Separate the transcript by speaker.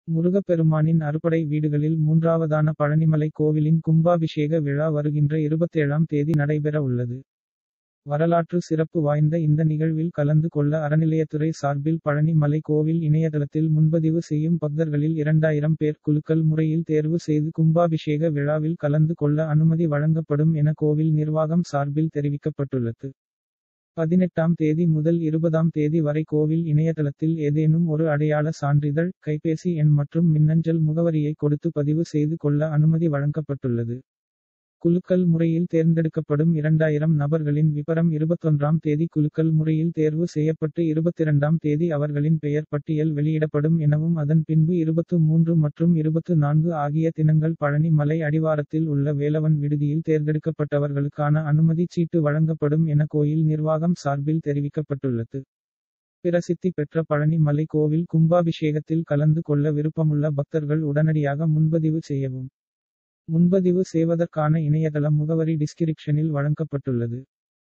Speaker 1: முருகப்பெருமானின் அறுபடை வீடுகளில் மூன்றாவதான பழனிமலை கோவிலின் கும்பாபிஷேக விழா வருகின்ற இருபத்தேழாம் தேதி நடைபெற உள்ளது வரலாற்று சிறப்பு வாய்ந்த இந்த நிகழ்வில் கலந்து கொள்ள அறநிலையத்துறை சார்பில் பழனி மலை கோவில் இணையதளத்தில் முன்பதிவு செய்யும் பக்தர்களில் இரண்டாயிரம் பேர் குலுக்கல் முறையில் தேர்வு செய்து கும்பாபிஷேக விழாவில் கலந்து கொள்ள அனுமதி வழங்கப்படும் என கோவில் நிர்வாகம் சார்பில் தெரிவிக்கப்பட்டுள்ளது பதினெட்டாம் தேதி முதல் இருபதாம் தேதி வரை கோவில் இணையதளத்தில் ஏதேனும் ஒரு அடையாள சான்றிதழ் கைபேசி எண் மற்றும் மின்னஞ்சல் முகவரியை கொடுத்து பதிவு செய்து கொள்ள அனுமதி வழங்கப்பட்டுள்ளது குலுக்கல் முறையில் தேர்ந்தெடுக்கப்படும் இரண்டாயிரம் நபர்களின் விபரம் இருபத்தொன்றாம் தேதி குலுக்கல் முறையில் தேர்வு செய்யப்பட்டு இருபத்திரண்டாம் தேதி அவர்களின் பெயர் பட்டியல் வெளியிடப்படும் எனவும் அதன் பின்பு இருபத்து மூன்று மற்றும் இருபத்து நான்கு ஆகிய தினங்கள் பழனி மலை அடிவாரத்தில் உள்ள வேலவன் விடுதியில் தேர்ந்தெடுக்கப்பட்டவர்களுக்கான அனுமதி சீட்டு வழங்கப்படும் என கோயில் நிர்வாகம் சார்பில் தெரிவிக்கப்பட்டுள்ளது பிரசித்தி பெற்ற பழனி மலை கோவில் கும்பாபிஷேகத்தில் கலந்து கொள்ள விருப்பமுள்ள பக்தர்கள் உடனடியாக முன்பதிவு செய்யவும் முன்பதிவு செய்வதற்கான இணையதள முகவரி டிஸ்கிரிப்ஷனில் வழங்கப்பட்டுள்ளது